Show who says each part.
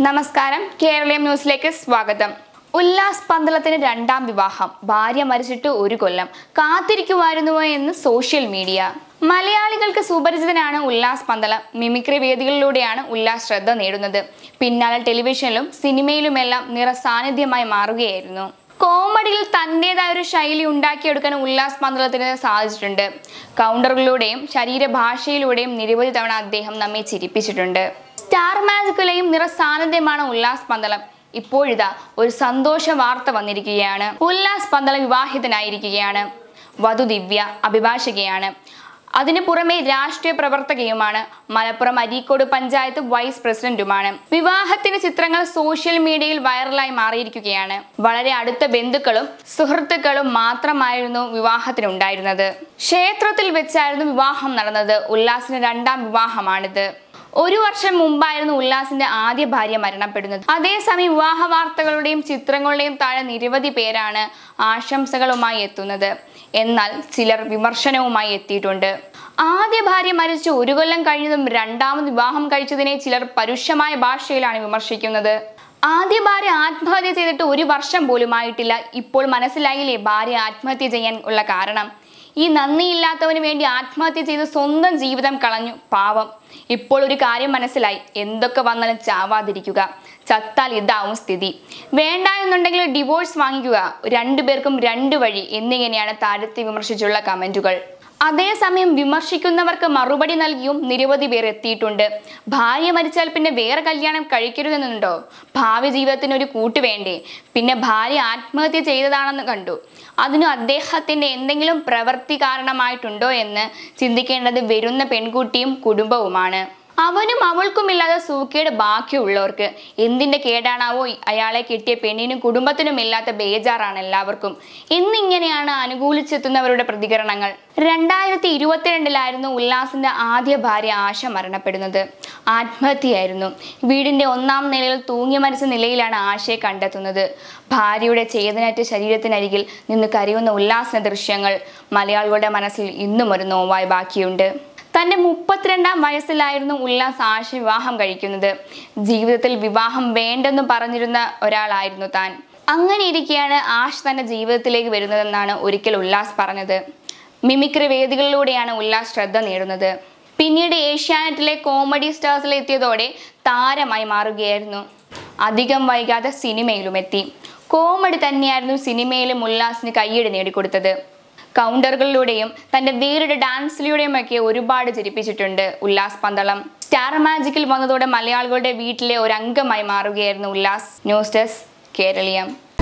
Speaker 1: നമസ്കാരം കേരളീയം ന്യൂസിലേക്ക് സ്വാഗതം ഉല്ലാസ് പന്തളത്തിന് രണ്ടാം വിവാഹം ഭാര്യ മരിച്ചിട്ട് ഒരു കൊല്ലം കാത്തിരിക്കുമായിരുന്നുവോ എന്ന് സോഷ്യൽ മീഡിയ മലയാളികൾക്ക് സുപരിചിതനാണ് ഉല്ലാസ് പന്തളം മിമിക്രി വേദികളിലൂടെയാണ് ഉല്ലാസ് ശ്രദ്ധ നേടുന്നത് പിന്നാലെ ടെലിവിഷനിലും സിനിമയിലുമെല്ലാം നിറസാന്നിധ്യമായി മാറുകയായിരുന്നു കോമഡിയിൽ തന്റേതായ ഒരു ശൈലി ഉണ്ടാക്കിയെടുക്കാൻ ഉല്ലാസ് പന്തളത്തിന് സാധിച്ചിട്ടുണ്ട് കൗണ്ടറുകളിലൂടെയും ശരീരഭാഷയിലൂടെയും നിരവധി തവണ അദ്ദേഹം നമ്മെ ചിരിപ്പിച്ചിട്ടുണ്ട് സ്റ്റാർ മാജിക്കിലെയും നിറസാന്നിധ്യമാണ് ഉല്ലാസ് പന്തളം ഇപ്പോഴിതാ ഒരു സന്തോഷ വാർത്ത വന്നിരിക്കുകയാണ് ഉല്ലാസ് പന്തളം വിവാഹിതനായിരിക്കുകയാണ് വധു ദിവ്യ അഭിഭാഷകയാണ് അതിനു പുറമെ രാഷ്ട്രീയ പ്രവർത്തകയുമാണ് മലപ്പുറം അരീക്കോട് പഞ്ചായത്ത് വൈസ് പ്രസിഡന്റുമാണ് വിവാഹത്തിന്റെ ചിത്രങ്ങൾ സോഷ്യൽ മീഡിയയിൽ വൈറലായി മാറിയിരിക്കുകയാണ് വളരെ അടുത്ത ബന്ധുക്കളും സുഹൃത്തുക്കളും മാത്രമായിരുന്നു വിവാഹത്തിനുണ്ടായിരുന്നത് ക്ഷേത്രത്തിൽ വെച്ചായിരുന്നു വിവാഹം നടന്നത് ഉല്ലാസിന്റെ രണ്ടാം വിവാഹമാണിത് ഒരു വർഷം മുമ്പായിരുന്നു ഉല്ലാസിന്റെ ആദ്യ ഭാര്യ മരണപ്പെടുന്നത് അതേസമയം വിവാഹ വാർത്തകളുടെയും ചിത്രങ്ങളുടെയും താഴെ നിരവധി പേരാണ് ആശംസകളുമായി എത്തുന്നത് എന്നാൽ ചിലർ വിമർശനവുമായി എത്തിയിട്ടുണ്ട് ആദ്യ ഭാര്യ മരിച്ച് ഒരു കൊല്ലം കഴിഞ്ഞതും രണ്ടാമത് വിവാഹം കഴിച്ചതിനെ ചിലർ പരുഷമായ ഭാഷയിലാണ് വിമർശിക്കുന്നത് ആദ്യ ഭാര്യ ആത്മഹത്യ ചെയ്തിട്ട് ഒരു വർഷം പോലും ആയിട്ടില്ല ഇപ്പോൾ മനസ്സിലായില്ലേ ഭാര്യ ആത്മഹത്യ ചെയ്യാൻ ഉള്ള കാരണം ഈ നന്ദിയില്ലാത്തവന് വേണ്ടി ആത്മഹത്യ ചെയ്ത് സ്വന്തം ജീവിതം കളഞ്ഞു പാവം ഇപ്പോൾ ഒരു കാര്യം മനസ്സിലായി എന്തൊക്കെ വന്നാലും ചാവാതിരിക്കുക ചത്താൽ ഇതാവും സ്ഥിതി വേണ്ട എന്നുണ്ടെങ്കിൽ ഡിവോഴ്സ് വാങ്ങിക്കുക രണ്ടുപേർക്കും രണ്ട് വഴി എന്നിങ്ങനെയാണ് താരത്തെ വിമർശിച്ചുള്ള കമന്റുകൾ അതേസമയം വിമർശിക്കുന്നവർക്ക് മറുപടി നൽകിയും നിരവധി പേർ എത്തിയിട്ടുണ്ട് ഭാര്യ മരിച്ചാൽ പിന്നെ വേറെ കല്യാണം കഴിക്കരുതെന്നുണ്ടോ ഭാവി ജീവിതത്തിന് ഒരു കൂട്ട് വേണ്ടേ പിന്നെ ഭാര്യ ആത്മഹത്യ ചെയ്തതാണെന്ന് കണ്ടു അതിനു അദ്ദേഹത്തിന്റെ എന്തെങ്കിലും പ്രവൃത്തി കാരണമായിട്ടുണ്ടോ എന്ന് ചിന്തിക്കേണ്ടത് വരുന്ന പെൺകുട്ടിയും കുടുംബവുമാണ് അവനും അവൾക്കുമില്ലാതെ സൂക്കേട് ബാക്കിയുള്ളവർക്ക് എന്തിന്റെ കേടാണാവോ അയാളെ കിട്ടിയ പെണ്ണിനും കുടുംബത്തിനും ഇല്ലാത്ത ബേജാറാണ് എല്ലാവർക്കും എന്നിങ്ങനെയാണ് അനുകൂലിച്ചെത്തുന്നവരുടെ പ്രതികരണങ്ങൾ രണ്ടായിരത്തി ഇരുപത്തിരണ്ടിലായിരുന്നു ഉല്ലാസിന്റെ ആദ്യ ഭാര്യ ആശ മരണപ്പെടുന്നത് ആത്മഹത്യയായിരുന്നു വീടിന്റെ ഒന്നാം നിലയിൽ തൂങ്ങി മരിച്ച നിലയിലാണ് ആശയെ കണ്ടെത്തുന്നത് ഭാര്യയുടെ ചേതനറ്റ ശരീരത്തിനരികിൽ നിന്ന് കരയുന്ന ഉല്ലാസിന്റെ ദൃശ്യങ്ങൾ മലയാളികളുടെ മനസ്സിൽ ഇന്നും ഒരു നോവായി ബാക്കിയുണ്ട് തന്റെ മുപ്പത്തിരണ്ടാം വയസ്സിലായിരുന്നു ഉല്ലാസ് ആശ വിവാഹം കഴിക്കുന്നത് ജീവിതത്തിൽ വിവാഹം വേണ്ടെന്ന് പറഞ്ഞിരുന്ന ഒരാളായിരുന്നു താൻ അങ്ങനെ ഇരിക്കെയാണ് ആഷ് തന്റെ ജീവിതത്തിലേക്ക് വരുന്നതെന്നാണ് ഒരിക്കൽ ഉല്ലാസ് പറഞ്ഞത് മിമിക്രി വേദികളിലൂടെയാണ് ഉല്ലാസ് ശ്രദ്ധ നേടുന്നത് പിന്നീട് ഏഷ്യാനെറ്റിലെ കോമഡി സ്റ്റാർസിൽ എത്തിയതോടെ താരമായി മാറുകയായിരുന്നു അധികം വൈകാതെ സിനിമയിലും എത്തി കോമഡി തന്നെയായിരുന്നു സിനിമയിലും ഉല്ലാസിന് കയ്യടി നേടിക്കൊടുത്തത് കൗണ്ടറുകളിലൂടെയും തന്റെ വേറിട്ട ഡാൻസിലൂടെയും ഒക്കെ ഒരുപാട് ചിരിപ്പിച്ചിട്ടുണ്ട് ഉല്ലാസ് പന്തളം സ്റ്റാർ മാജിക്കിൽ വന്നതോടെ മലയാളികളുടെ വീട്ടിലെ ഒരു അംഗമായി മാറുകയായിരുന്നു ഉല്ലാസ് ന്യൂസ് ഡെസ്ക് കേരളീയം